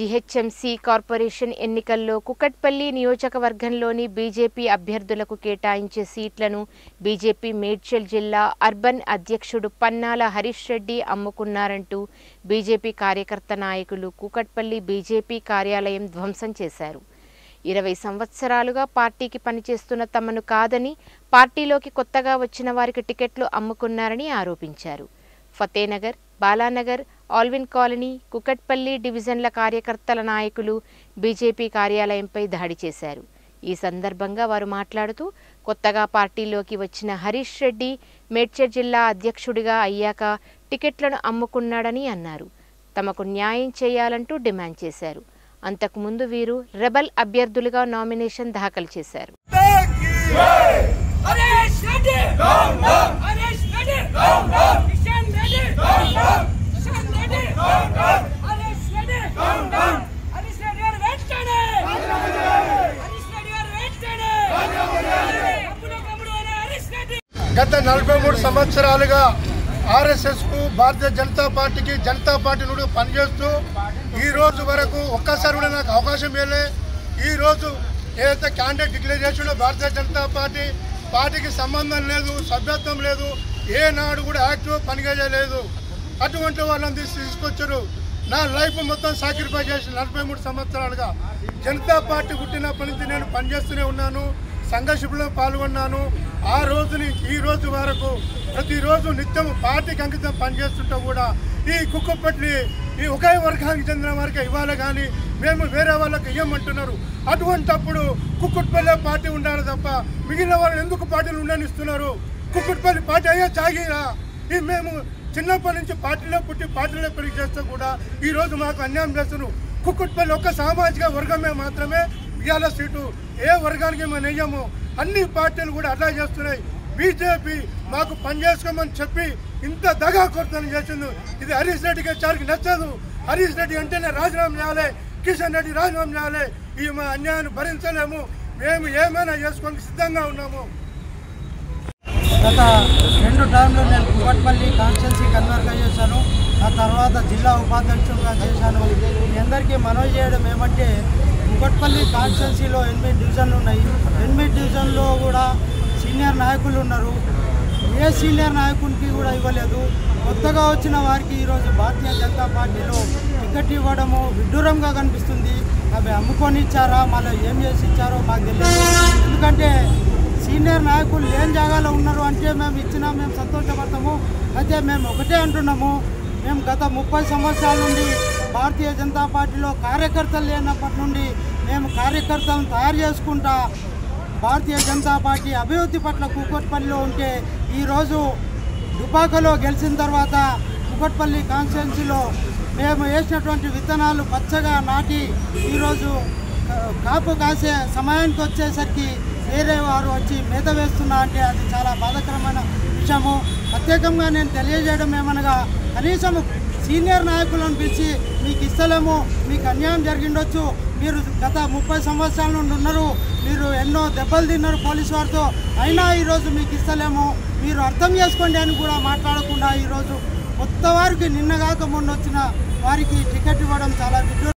GHMC corporation ఎన్నికల్లో కుకట్పల్లి నియోజకవర్గంలోని BJP అభ్యర్థులకు కేటాయించే సీట్లను బీజేపీ మేడ్చల్ జిల్లా అర్బన్ అధ్యక్షుడు పన్నాల హరీష్ రెడ్డి అమ్ముకున్నారంటూ బీజేపీ కార్యకర్త నాయకులు కుకట్పల్లి బీజేపీ కార్యాలయం ధ్వంసం చేశారు ఇరవై సంవత్సరాలుగా పార్టీకి పనిచేస్తున్న తమను కాదని పార్టీలోకి కొత్తగా వచ్చిన వారికి టికెట్లు అమ్ముకున్నారని ఆరోపించారు ఫతేనగర్ బాలానగర్ ఆల్విన్ కాలనీ కుకట్పల్లి డివిజన్ల కార్యకర్తల నాయకులు బీజేపీ కార్యాలయంపై దాడి చేశారు ఈ సందర్భంగా వారు మాట్లాడుతూ కొత్తగా పార్టీలోకి వచ్చిన హరీష్ రెడ్డి మేడ్చల్ జిల్లా అధ్యక్షుడిగా అయ్యాక టికెట్లను అమ్ముకున్నాడని అన్నారు తమకు న్యాయం చేయాలంటూ డిమాండ్ చేశారు అంతకుముందు వీరు రెబల్ అభ్యర్థులుగా నామినేషన్ దాఖలు చేశారు హరీష్ రెడ్డి హరీష్ రెడ్డి కిషన్ రెడ్డి కిషన్ రెడ్డి హరీష్ రెడ్డి హరీష్ రెడ్డి గారు వెంటనే హరీష్ రెడ్డి గారు వెంటనే కమ్ముడు కమ్ముడు అనే హరీష్ రెడ్డి గత నలభై మూడు సంవత్సరాలుగా ఆర్ఎస్ఎస్ కు భారతీయ జనతా పార్టీకి జనతా పార్టీ నుండి పనిచేస్తూ ఈ రోజు వరకు ఒక్కసారి కూడా నాకు అవకాశం ఇవ్వలే ఈ రోజు ఏదైతే క్యాండిడేట్ డిక్లేర్ చేసిండో భారతీయ జనతా పార్టీ పార్టీకి సంబంధం లేదు సభ్యత్వం లేదు ఏనాడు కూడా యాక్టివ్ పనిచేయలేదు అటువంటి వాళ్ళని తీసి తీసుకొచ్చారు నా లైఫ్ మొత్తం సాక్రిఫై చేసి నలభై మూడు సంవత్సరాలుగా జనతా పార్టీ పుట్టినప్పటి నుంచి నేను పనిచేస్తూనే ఉన్నాను సంఘర్షణలో పాల్గొన్నాను ఆ రోజుని ఈ రోజు వరకు ప్రతిరోజు నిత్యం పార్టీకి అంకితం పనిచేస్తుంటే కూడా ఈ కుక్కపట్లి ఈ ఒకే వర్గానికి చెందిన వారికి ఇవ్వాలి కానీ మేము వేరే వాళ్ళకి ఇవ్వమంటున్నారు అటువంటప్పుడు కుక్కుట్పల్లి పార్టీ ఉండాలి తప్ప మిగిలిన వాళ్ళు ఎందుకు పార్టీలు ఉండనిస్తున్నారు కుక్కుట్పల్లి పార్టీ అయ్యా చాగిరా ఈ మేము చిన్నప్పటి నుంచి పార్టీలో పుట్టి పార్టీలో పెరిగి చేస్తే కూడా ఈ రోజు మాకు అన్యాయం చేస్తున్నారు కుక్కుట్పల్లి ఒక్క సామాజిక వర్గమే మాత్రమే ఇవాళ సీటు ఏ వర్గానికి మేము నెయ్యము అన్ని పార్టీలు కూడా అట్లా చేస్తున్నాయి బీజేపీ మాకు పనిచేసుకోమని చెప్పి ఇంత దగా కొరతను చేసింది ఇది హరీష్ రెడ్డికి చారికి నచ్చదు హరీష్ రెడ్డి అంటేనే రాజీనామా చేయాలి కిషన్ రెడ్డి రాజీనామా చేయాలి ఈ మా అన్యాయాన్ని భరించలేము మేము ఏమైనా చేసుకోనికి సిద్ధంగా ఉన్నాము గత రెండు టైంలో నేను కుకట్పల్లి కాన్స్టిట్యున్సీ కన్వర్గా చేశాను ఆ తర్వాత జిల్లా ఉపాధ్యక్షుడిగా చేశాను మీ అందరికీ మనవి చేయడం ఏమంటే కుకట్పల్లి కాన్స్టిట్యున్సీలో ఎనిమిది డివిజన్లు ఉన్నాయి ఎనిమిది డివిజన్లో కూడా సీనియర్ నాయకులు ఉన్నారు ఏ సీనియర్ నాయకునికి కూడా ఇవ్వలేదు కొత్తగా వచ్చిన వారికి ఈరోజు భారతీయ జనతా పార్టీలో టికెట్ ఇవ్వడము విడ్డూరంగా కనిపిస్తుంది అవి అమ్ముకొని ఇచ్చారా మళ్ళీ ఏం చేసి ఇచ్చారో మాకు తెలియదు ఎందుకంటే సీనియర్ నాయకులు లేని జాగాలో ఉన్నారు అంటే మేము ఇచ్చినా మేము సంతోషపడతాము అయితే మేము ఒకటే అంటున్నాము మేము గత ముప్పై సంవత్సరాల నుండి భారతీయ జనతా పార్టీలో కార్యకర్తలు లేనప్పటి నుండి మేము కార్యకర్తలను తయారు చేసుకుంటా భారతీయ జనతా పార్టీ అభివృద్ధి పట్ల కూకట్పల్లిలో ఉంటే ఈరోజు దుబాకలో గెలిచిన తర్వాత కుకట్పల్లి కాన్స్టిట్యున్సీలో మేము వేసినటువంటి విత్తనాలు పచ్చగా నాటి ఈరోజు ఆ, కాపు కాసే సమయానికి వచ్చేసరికి వేరే వారు వచ్చి మేత వేస్తున్నా అంటే అది చాలా బాధాకరమైన విషయము ప్రత్యేకంగా నేను తెలియజేయడం ఏమనగా కనీసం సీనియర్ నాయకులను పిలిచి మీకు ఇస్తలేము మీకు అన్యాయం జరిగిండొచ్చు మీరు గత ముప్పై సంవత్సరాల నుండి ఉన్నారు మీరు ఎన్నో దెబ్బలు తిన్నారు పోలీసు వారితో అయినా ఈరోజు మీకు ఇస్తలేము మీరు అర్థం చేసుకోండి అని కూడా మాట్లాడకుండా ఈరోజు కొత్త వారికి నిన్నగాక మొన్న వచ్చిన వారికి టికెట్ ఇవ్వడం చాలా విడ్డూరం